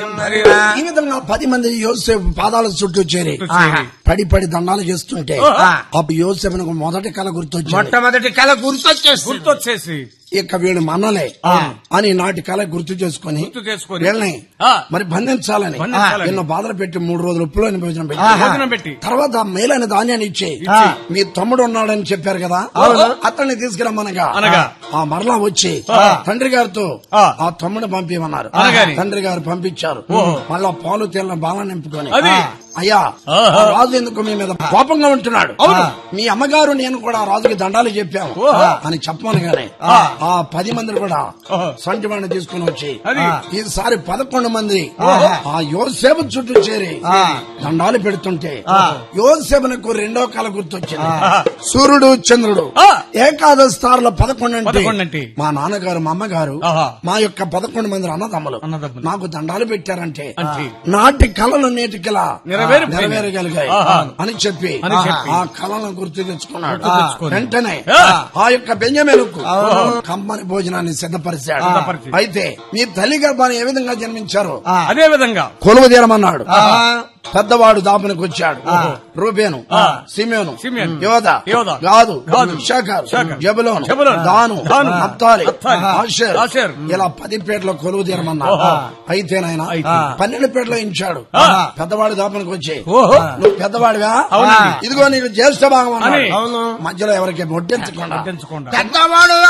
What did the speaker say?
మరిరా ఈ విధంగా పది మంది యోసేపు పాదాల చుట్టూ చేరి చుట్టూ చేరి. పడి పడి దండాలు చేస్తుంటే ఓహో. అప్పుడు యోసేపునకు మొదటి కళ గుర్తొచ్చింది మొట్టమొదటి కళ గుర్తొచ్చేసి గుర్తొచ్చేసి ఇక వీడు మనలే అని నాటి కళ గుర్తు చేసుకుని గుర్తు చేసుకొని వీళ్ళని ఆ. మరి బంధించాలని బంధించాలని. నిన్న బాధలు పెట్టి మూడు రోజులు ఉప్పులోని భోజనం పెట్టి భోజనం పెట్టి తర్వాత మేలైన ధాన్యాన్ని ఇచ్చి మీ తమ్ముడు ఉన్నాడని చెప్పారు కదా అతన్ని తీసుకురమ్మనగా అనగా. ఆ మరలా వచ్చి తండ్రి గారితో ఆ. ఆ తమ్ముడు పంపిమన్నారు అనగాని. తండ్రి గారు పంపించారు మళ్ళా పాలు తేలిన బాల నింపుకొని అది. అయ్యా ఆహా. ఆ రాజు ఎందుకు మీ మీద కోపంగా ఉంటున్నాడు మీ అమ్మగారు నేను కూడా రాజుకి దండాలు చెప్పాము ఓహో. అని చెప్పమనగానే ఆ పది మంది కూడా ఓహో. సంటి వాడిని తీసుకుని వచ్చి అది. ఈసారి పదకొండు మంది ఆ యోసేపు చుట్టూ చేరి దండాలు పెడుతుంటే యోసేపునకు రెండో కళ గుర్తొచ్చింది సూర్యుడు చంద్రుడు ఆ. ఏకాదశి స్థారుల పదకొండు పదకొండు అంటే. మా నాన్నగారు మా అమ్మగారు ఆహా. మా యొక్క పదకొండు మంది అన్నదమ్ములు అన్నదమ్ములు. నాకు దండాలు పెట్టారంటే అంటే. నాటి కళలు నేటి కళ నెరవేరిపోయినాయి. నెరవేరగలిగాయి ఆహా. అని చెప్పి అని చెప్పి. ఆ కళలను గుర్తు తెచ్చుకున్నాడు గుర్తు తెచ్చుకొని. వెంటనే ఆ. ఆ యొక్క బెంజమేనుకు కమ్మని భోజనాన్ని సిద్ధపరిచాడు సిద్ధపరిచి. అయితే మీ తల్లి గర్భాన్ని ఏ విధంగా జన్మించారు అదే విధంగా కొలువు తీరమన్నాడు పెద్దవాడు దాపునికి వచ్చాడు రూబేను సిమేను సిమియోను, యోధ యోధ, గాదు గాదు, షాకర్ షాకర్, జబులోను జబులోను, దాను దాను, నప్తాలి నప్తాలి, ఆషేర్ ఆషేర్. ఇలా పది పేటలో కొలువు తీరమన్నాడు ఓహో. అయితేనైనా అయితే. పన్నెండు పేటలో ఇంచాడు ఆ. పెద్దవాడు దాపునికి వచ్చి ఓహో. నువ్వు పెద్దవాడివా అవునండి. ఇదిగో నీకు జ్యేష్ఠ భాగం అన్నాడు అని. మధ్యలో ఎవరికి ఒడ్డించకుండా పట్టించకుండా పెద్దవాడు